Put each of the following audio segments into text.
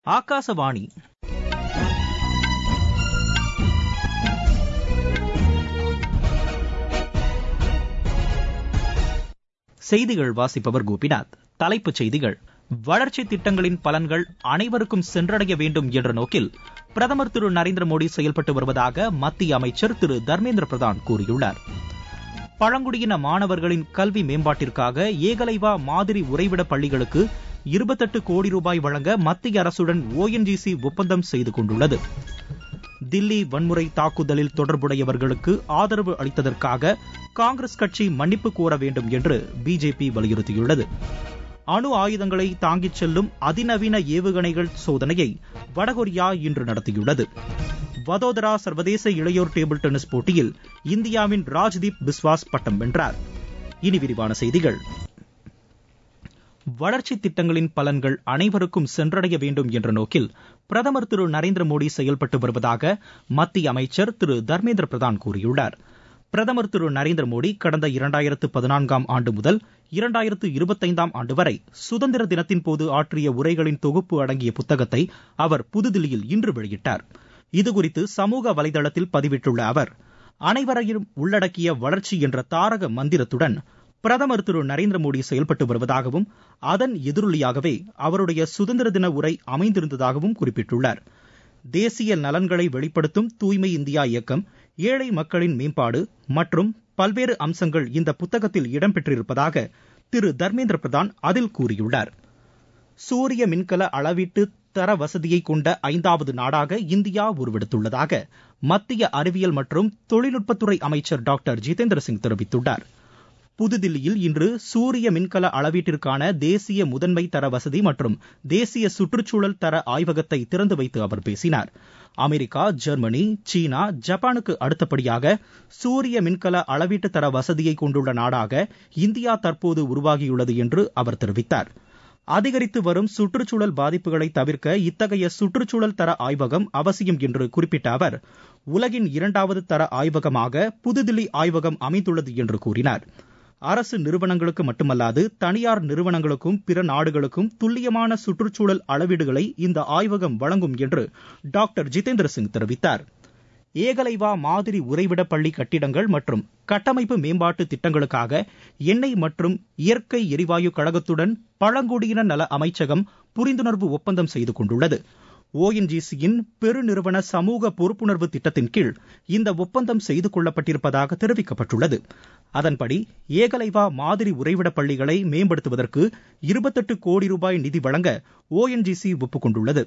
ஆகாசவாணி செய்திகள் வாசிப்பவர் கோபிநாத் தலைப்புச் செய்திகள் வளர்ச்சி திட்டங்களின் பலன்கள் அனைவருக்கும் சென்றடைய வேண்டும் என்ற நோக்கில் பிரதமர் திரு நரேந்திர மோடி செயல்பட்டு வருவதாக மத்திய அமைச்சர் திரு தர்மேந்திர பிரதான் கூறியுள்ளார் பழங்குடியின மாணவர்களின் கல்வி மேம்பாட்டிற்காக ஏகலைவா மாதிரி உறைவிட பள்ளிகளுக்கு இருபத்தெட்டு கோடி ரூபாய் வழங்க மத்திய அரசுடன் ஓஎன்ஜிசி ஒப்பந்தம் செய்து கொண்டுள்ளது தில்லி வன்முறை தாக்குதலில் தொடர்புடையவர்களுக்கு ஆதரவு அளித்ததற்காக காங்கிரஸ் கட்சி மன்னிப்பு கோர வேண்டும் என்று பிஜேபி வலியுறுத்தியுள்ளது அணு ஆயுதங்களை தாங்கிச் செல்லும் அதிநவீன ஏவுகணைகள் சோதனையை வடகொரியா இன்று நடத்தியுள்ளது வதோதரா சர்வதேச இளையோர் டேபிள் டென்னிஸ் போட்டியில் இந்தியாவின் ராஜ்தீப் பிஸ்வாஸ் பட்டம் வென்றார் இனி விரிவான செய்திகள் வளர்ச்சி திட்டங்களின் பலன்கள் அனைவருக்கும் சென்றடைய வேண்டும் என்ற நோக்கில் பிரதமர் திரு நரேந்திர மோடி செயல்பட்டு வருவதாக மத்திய அமைச்சர் திரு தர்மேந்திர பிரதான் கூறியுள்ளார் பிரதமர் திரு நரேந்திர மோடி கடந்த இரண்டாயிரத்து பதினான்காம் ஆண்டு முதல் இரண்டாயிரத்து இருபத்தைந்தாம் ஆண்டு வரை சுதந்திர தினத்தின் போது ஆற்றிய உரைகளின் தொகுப்பு அடங்கிய புத்தகத்தை அவர் புதுதில்லியில் இன்று வெளியிட்டார் இதுகுறித்து சமூக வலைதளத்தில் பதிவிட்டுள்ள அவர் அனைவரையும் உள்ளடக்கிய வளர்ச்சி என்ற தாரக மந்திரத்துடன் பிரதமர் திரு நரேந்திர மோடி செயல்பட்டு வருவதாகவும் அதன் எதிரொலியாகவே அவருடைய சுதந்திர தின உரை அமைந்திருந்ததாகவும் குறிப்பிட்டுள்ளார் தேசிய நலன்களை வெளிப்படுத்தும் தூய்மை இந்தியா இயக்கம் ஏழை மக்களின் மேம்பாடு மற்றும் பல்வேறு அம்சங்கள் இந்த புத்தகத்தில் இடம்பெற்றிருப்பதாக திரு தர்மேந்திர பிரதான் அதில் கூறியுள்ளார் சூரிய மின்கல அளவீட்டு தர வசதியை கொண்ட ஐந்தாவது நாடாக இந்தியா உருவெடுத்துள்ளதாக மத்திய அறிவியல் மற்றும் தொழில்நுட்பத்துறை அமைச்சர் டாக்டர் ஜிதேந்திர சிங் தெரிவித்துள்ளார் புதுதில்லியில் இன்று சூரிய மின்கல அளவீட்டிற்கான தேசிய முதன்மை தர வசதி மற்றும் தேசிய சுற்றுச்சூழல் தர ஆய்வகத்தை திறந்து வைத்து அவர் பேசினார் அமெரிக்கா ஜெர்மனி சீனா ஜப்பானுக்கு அடுத்தபடியாக சூரிய மின்கல அளவீட்டு தர வசதியை கொண்டுள்ள நாடாக இந்தியா தற்போது உருவாகியுள்ளது என்று அவர் தெரிவித்தார் அதிகரித்து வரும் சுற்றுச்சூழல் பாதிப்புகளை தவிர்க்க இத்தகைய சுற்றுச்சூழல் தர ஆய்வகம் அவசியம் என்று குறிப்பிட்ட அவர் உலகின் இரண்டாவது தர ஆய்வகமாக புதுதில்லி ஆய்வகம் அமைந்துள்ளது என்று கூறினார் அரசு நிறுவனங்களுக்கு மட்டுமல்லாது தனியார் நிறுவனங்களுக்கும் பிற நாடுகளுக்கும் துல்லியமான சுற்றுச்சூழல் அளவீடுகளை இந்த ஆய்வகம் வழங்கும் என்று டாக்டர் ஜிதேந்திர சிங் தெரிவித்தார் ஏகலைவா மாதிரி உறைவிட பள்ளி கட்டிடங்கள் மற்றும் கட்டமைப்பு மேம்பாட்டு திட்டங்களுக்காக எண்ணெய் மற்றும் இயற்கை எரிவாயு கழகத்துடன் பழங்குடியின நல அமைச்சகம் புரிந்துணர்வு ஒப்பந்தம் செய்து கொண்டுள்ளது ஓஎன்ஜிசியின் பெருநிறுவன சமூக பொறுப்புணர்வு திட்டத்தின் கீழ் இந்த ஒப்பந்தம் செய்து கொள்ளப்பட்டிருப்பதாக தெரிவிக்கப்பட்டுள்ளது அதன்படி ஏகலைவா மாதிரி உறைவிட பள்ளிகளை மேம்படுத்துவதற்கு இருபத்தெட்டு கோடி ரூபாய் நிதி வழங்க ஓஎன்ஜிசி ஒப்புக்கொண்டுள்ளது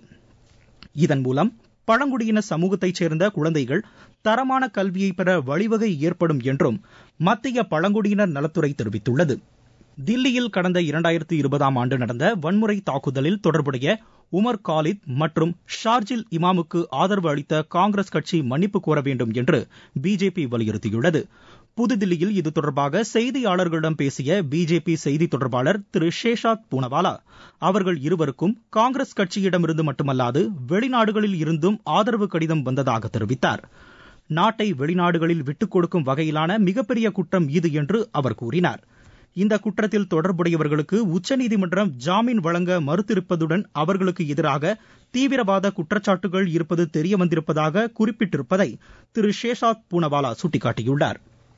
இதன் மூலம் பழங்குடியின சமூகத்தைச் சேர்ந்த குழந்தைகள் தரமான கல்வியை பெற வழிவகை ஏற்படும் என்றும் மத்திய பழங்குடியினர் நலத்துறை தெரிவித்துள்ளது தில்லியில் கடந்த இரண்டாயிரத்தி இருபதாம் ஆண்டு நடந்த வன்முறை தாக்குதலில் தொடர்புடைய உமர் காலித் மற்றும் ஷார்ஜில் இமாமுக்கு ஆதரவு அளித்த காங்கிரஸ் கட்சி மன்னிப்பு கோர வேண்டும் என்று பிஜேபி வலியுறுத்தியுள்ளது புதுதில்லியில் இது தொடர்பாக செய்தியாளர்களிடம் பேசிய பிஜேபி செய்தி தொடர்பாளர் திரு ஷேஷாத் பூனவாலா அவர்கள் இருவருக்கும் காங்கிரஸ் கட்சியிடமிருந்து மட்டுமல்லாது வெளிநாடுகளில் இருந்தும் ஆதரவு கடிதம் வந்ததாக தெரிவித்தார் நாட்டை வெளிநாடுகளில் விட்டுக் கொடுக்கும் வகையிலான மிகப்பெரிய குற்றம் இது என்று அவர் கூறினார் இந்த குற்றத்தில் தொடர்புடையவர்களுக்கு உச்சநீதிமன்றம் ஜாமீன் வழங்க மறுத்திருப்பதுடன் அவர்களுக்கு எதிராக தீவிரவாத குற்றச்சாட்டுகள் இருப்பது தெரியவந்திருப்பதாக குறிப்பிட்டிருப்பதை திரு ஷேஷாத் பூனவாலா சுட்டிக்காட்டியுள்ளார்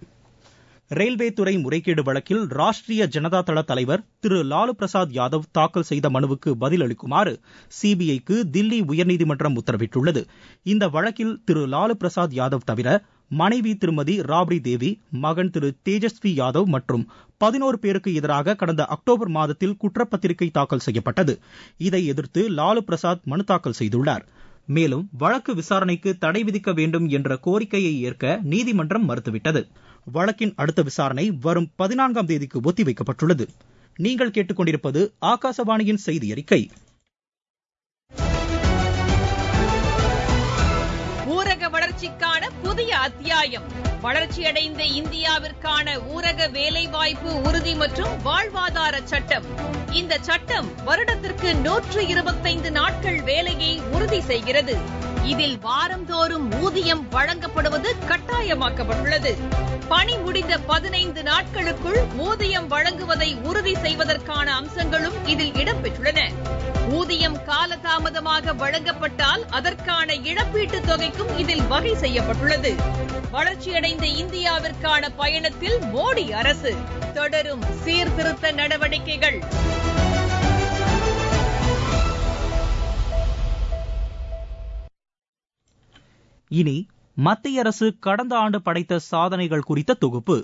ரயில்வே துறை முறைகேடு வழக்கில் ராஷ்டிரிய ஜனதா தள தலைவர் திரு லாலு பிரசாத் யாதவ் தாக்கல் செய்த மனுவுக்கு பதிலளிக்குமாறு சிபிஐக்கு தில்லி உயர்நீதிமன்றம் உத்தரவிட்டுள்ளது இந்த வழக்கில் திரு லாலு பிரசாத் யாதவ் தவிர மனைவி திருமதி ராப்ரி தேவி மகன் திரு தேஜஸ்வி யாதவ் மற்றும் பதினோரு பேருக்கு எதிராக கடந்த அக்டோபர் மாதத்தில் குற்றப்பத்திரிகை தாக்கல் செய்யப்பட்டது இதை எதிர்த்து லாலு பிரசாத் மனு தாக்கல் செய்துள்ளார் மேலும் வழக்கு விசாரணைக்கு தடை விதிக்க வேண்டும் என்ற கோரிக்கையை ஏற்க நீதிமன்றம் மறுத்துவிட்டது வழக்கின் அடுத்த விசாரணை வரும் பதினான்காம் தேதிக்கு ஒத்திவைக்கப்பட்டுள்ளது நீங்கள் கேட்டுக்கொண்டிருப்பது ஆகாசவாணியின் செய்தி அறிக்கை ஊரக வளர்ச்சிக்கான புதிய அத்தியாயம் வளர்ச்சியடைந்த இந்தியாவிற்கான ஊரக வேலைவாய்ப்பு உறுதி மற்றும் வாழ்வாதார சட்டம் இந்த சட்டம் வருடத்திற்கு நூற்று இருபத்தைந்து நாட்கள் வேலையை உறுதி செய்கிறது இதில் வாரந்தோறும் ஊதியம் வழங்கப்படுவது கட்டாயமாக்கப்பட்டுள்ளது பணி முடிந்த பதினைந்து நாட்களுக்குள் ஊதியம் வழங்குவதை உறுதி செய்வதற்கான அம்சங்களும் இதில் இடம்பெற்றுள்ளன ஊதியம் காலதாமதமாக வழங்கப்பட்டால் அதற்கான இழப்பீட்டுத் தொகைக்கும் இதில் வகை செய்யப்பட்டுள்ளது வளர்ச்சியடைந்த இந்தியாவிற்கான பயணத்தில் மோடி அரசு தொடரும் சீர்திருத்த நடவடிக்கைகள் இனி மத்திய அரசு கடந்த ஆண்டு படைத்த சாதனைகள் குறித்த தொகுப்பு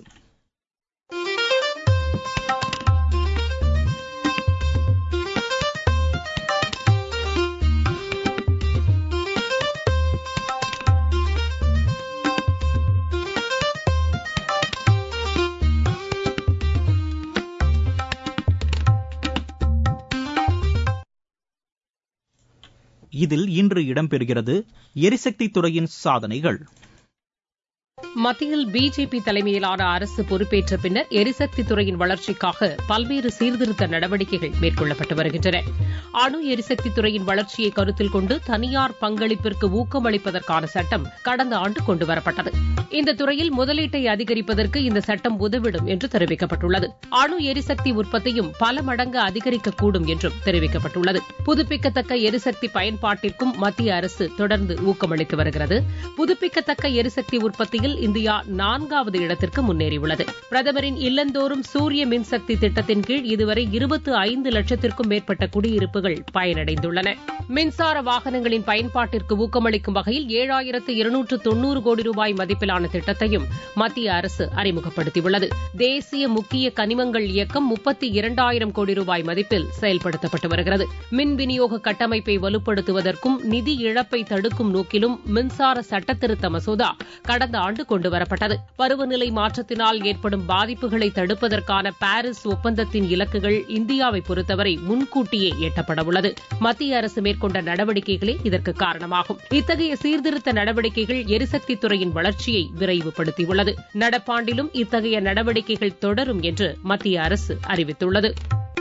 இதில் இன்று இடம்பெறுகிறது எரிசக்தி துறையின் சாதனைகள் மத்தியில் பிஜேபி தலைமையிலான அரசு பொறுப்பேற்ற பின்னர் எரிசக்தி துறையின் வளர்ச்சிக்காக பல்வேறு சீர்திருத்த நடவடிக்கைகள் மேற்கொள்ளப்பட்டு வருகின்றன அணு எரிசக்தி துறையின் வளர்ச்சியை கருத்தில் கொண்டு தனியார் பங்களிப்பிற்கு ஊக்கமளிப்பதற்கான சட்டம் கடந்த ஆண்டு கொண்டுவரப்பட்டது இந்த துறையில் முதலீட்டை அதிகரிப்பதற்கு இந்த சட்டம் உதவிடும் என்று தெரிவிக்கப்பட்டுள்ளது அணு எரிசக்தி உற்பத்தியும் பல மடங்கு அதிகரிக்கக்கூடும் என்றும் தெரிவிக்கப்பட்டுள்ளது புதுப்பிக்கத்தக்க எரிசக்தி பயன்பாட்டிற்கும் மத்திய அரசு தொடர்ந்து ஊக்கமளித்து வருகிறது புதுப்பிக்கத்தக்க எரிசக்தி உற்பத்தியில் இந்தியா நான்காவது இடத்திற்கு முன்னேறியுள்ளது பிரதமரின் இல்லந்தோறும் சூரிய மின்சக்தி திட்டத்தின் கீழ் இதுவரை இருபத்து ஐந்து லட்சத்திற்கும் மேற்பட்ட குடியிருப்புகள் பயனடைந்துள்ளன மின்சார வாகனங்களின் பயன்பாட்டிற்கு ஊக்கமளிக்கும் வகையில் ஏழாயிரத்து இருநூற்று தொன்னூறு கோடி ரூபாய் மதிப்பிலான திட்டத்தையும் மத்திய அரசு அறிமுகப்படுத்தியுள்ளது தேசிய முக்கிய கனிமங்கள் இயக்கம் முப்பத்தி இரண்டாயிரம் கோடி ரூபாய் மதிப்பில் செயல்படுத்தப்பட்டு வருகிறது மின் விநியோக கட்டமைப்பை வலுப்படுத்துவதற்கும் நிதி இழப்பை தடுக்கும் நோக்கிலும் மின்சார சட்டத்திருத்த மசோதா கடந்த ஆண்டு கொண்டுவரப்பட்டது பருவநிலை மாற்றத்தினால் ஏற்படும் பாதிப்புகளை தடுப்பதற்கான பாரிஸ் ஒப்பந்தத்தின் இலக்குகள் இந்தியாவை பொறுத்தவரை முன்கூட்டியே எட்டப்படவுள்ளது மத்திய அரசு மேற்கொண்ட நடவடிக்கைகளே இதற்கு காரணமாகும் இத்தகைய சீர்திருத்த நடவடிக்கைகள் எரிசக்தி துறையின் வளர்ச்சியை விரைவுபடுத்தியுள்ளது நடப்பாண்டிலும் இத்தகைய நடவடிக்கைகள் தொடரும் என்று மத்திய அரசு அறிவித்துள்ளது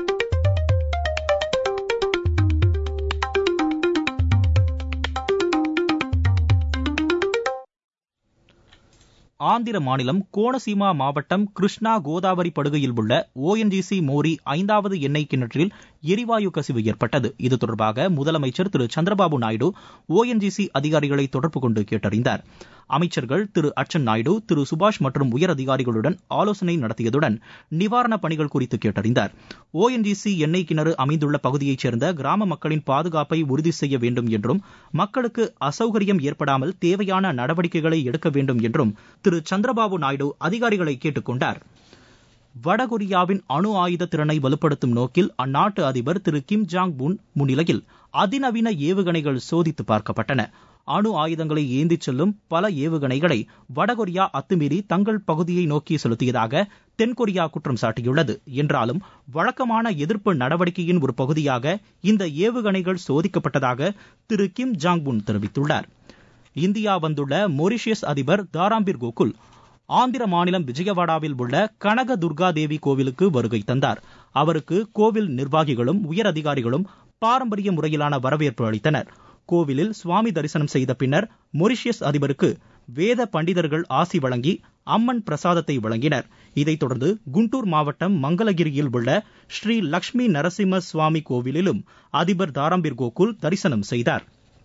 ஆந்திர மாநிலம் கோனசீமா மாவட்டம் கிருஷ்ணா கோதாவரி படுகையில் உள்ள ஓஎன்ஜிசி மோரி ஐந்தாவது எண்ணெய் கிணற்றில் எரிவாயு கசிவு ஏற்பட்டது இது தொடர்பாக முதலமைச்சர் திரு சந்திரபாபு நாயுடு ஓஎன்ஜிசி அதிகாரிகளை தொடர்பு கொண்டு கேட்டறிந்தார் அமைச்சர்கள் திரு அச்சன் நாயுடு திரு சுபாஷ் மற்றும் உயர் அதிகாரிகளுடன் ஆலோசனை நடத்தியதுடன் நிவாரணப் பணிகள் குறித்து கேட்டறிந்தார் ஓஎன்ஜிசி எண்ணெய் கிணறு அமைந்துள்ள பகுதியைச் சேர்ந்த கிராம மக்களின் பாதுகாப்பை உறுதி செய்ய வேண்டும் என்றும் மக்களுக்கு அசௌகரியம் ஏற்படாமல் தேவையான நடவடிக்கைகளை எடுக்க வேண்டும் என்றும் திரு சந்திரபாபு நாயுடு அதிகாரிகளை கேட்டுக் கொண்டார் வடகொரியாவின் அணு ஆயுத திறனை வலுப்படுத்தும் நோக்கில் அந்நாட்டு அதிபர் திரு கிம் ஜாங் புன் முன்னிலையில் அதிநவீன ஏவுகணைகள் சோதித்து பார்க்கப்பட்டன அணு ஆயுதங்களை ஏந்திச் செல்லும் பல ஏவுகணைகளை வடகொரியா அத்துமீறி தங்கள் பகுதியை நோக்கி செலுத்தியதாக தென்கொரியா குற்றம் சாட்டியுள்ளது என்றாலும் வழக்கமான எதிர்ப்பு நடவடிக்கையின் ஒரு பகுதியாக இந்த ஏவுகணைகள் சோதிக்கப்பட்டதாக திரு கிம் ஜாங் புன் தெரிவித்துள்ளார் இந்தியா வந்துள்ள மொரிஷியஸ் அதிபர் தாராம்பீர் கோகுல் ஆந்திர மாநிலம் விஜயவாடாவில் உள்ள கனக துர்கா தேவி கோவிலுக்கு வருகை தந்தார் அவருக்கு கோவில் நிர்வாகிகளும் உயர் அதிகாரிகளும் பாரம்பரிய முறையிலான வரவேற்பு அளித்தனர் கோவிலில் சுவாமி தரிசனம் செய்த பின்னர் மொரிஷியஸ் அதிபருக்கு வேத பண்டிதர்கள் ஆசி வழங்கி அம்மன் பிரசாதத்தை வழங்கினர் இதைத் தொடர்ந்து குண்டூர் மாவட்டம் மங்களகிரியில் உள்ள ஸ்ரீ லக்ஷ்மி நரசிம்ம சுவாமி கோவிலிலும் அதிபர் தாராம்பீர் கோகுல் தரிசனம் செய்தார்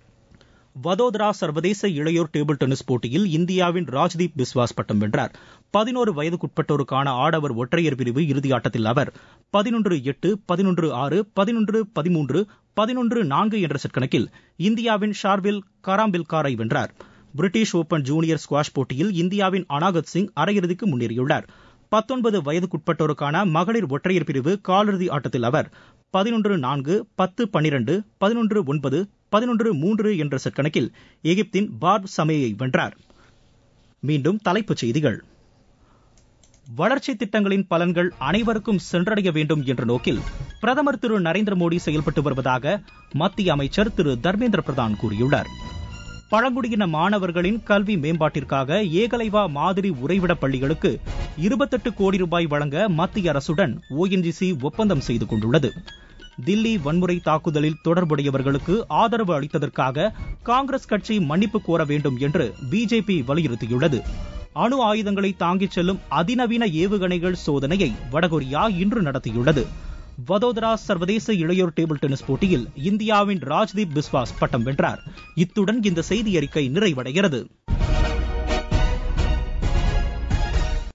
வதோதரா சர்வதேச இளையோர் டேபிள் டென்னிஸ் போட்டியில் இந்தியாவின் ராஜ்தீப் பிஸ்வாஸ் பட்டம் வென்றார் பதினோரு வயதுக்குட்பட்டோருக்கான ஆடவர் ஒற்றையர் பிரிவு இறுதியாட்டத்தில் அவர் பதினொன்று எட்டு பதினொன்று ஆறு பதினொன்று பதிமூன்று பதினொன்று நான்கு என்ற செட் கணக்கில் இந்தியாவின் ஷார்வில் காராம்பில்காரை வென்றார் பிரிட்டிஷ் ஓபன் ஜூனியர் ஸ்குவாஷ் போட்டியில் இந்தியாவின் அனாகத் சிங் அரையிறுதிக்கு முன்னேறியுள்ளார் பத்தொன்பது வயதுக்குட்பட்டோருக்கான மகளிர் ஒற்றையர் பிரிவு காலிறுதி ஆட்டத்தில் அவர் பதினொன்று நான்கு பத்து பன்னிரண்டு பதினொன்று ஒன்பது பதினொன்று மூன்று என்ற செட் கணக்கில் எகிப்தின் பார்ப் சமேயை வென்றார் மீண்டும் தலைப்புச் செய்திகள் வளர்ச்சி திட்டங்களின் பலன்கள் அனைவருக்கும் சென்றடைய வேண்டும் என்ற நோக்கில் பிரதமர் திரு நரேந்திர மோடி செயல்பட்டு வருவதாக மத்திய அமைச்சர் திரு தர்மேந்திர பிரதான் கூறியுள்ளார் பழங்குடியின மாணவர்களின் கல்வி மேம்பாட்டிற்காக ஏகலைவா மாதிரி உறைவிட பள்ளிகளுக்கு இருபத்தெட்டு கோடி ரூபாய் வழங்க மத்திய அரசுடன் ஓஎன்ஜிசி ஒப்பந்தம் செய்து கொண்டுள்ளது தில்லி வன்முறை தாக்குதலில் தொடர்புடையவர்களுக்கு ஆதரவு அளித்ததற்காக காங்கிரஸ் கட்சி மன்னிப்பு கோர வேண்டும் என்று பிஜேபி வலியுறுத்தியுள்ளது அணு ஆயுதங்களை தாங்கிச் செல்லும் அதிநவீன ஏவுகணைகள் சோதனையை வடகொரியா இன்று நடத்தியுள்ளது வதோதரா சர்வதேச இளையோர் டேபிள் டென்னிஸ் போட்டியில் இந்தியாவின் ராஜ்தீப் பிஸ்வாஸ் பட்டம் வென்றார் இத்துடன் இந்த செய்தி அறிக்கை நிறைவடைகிறது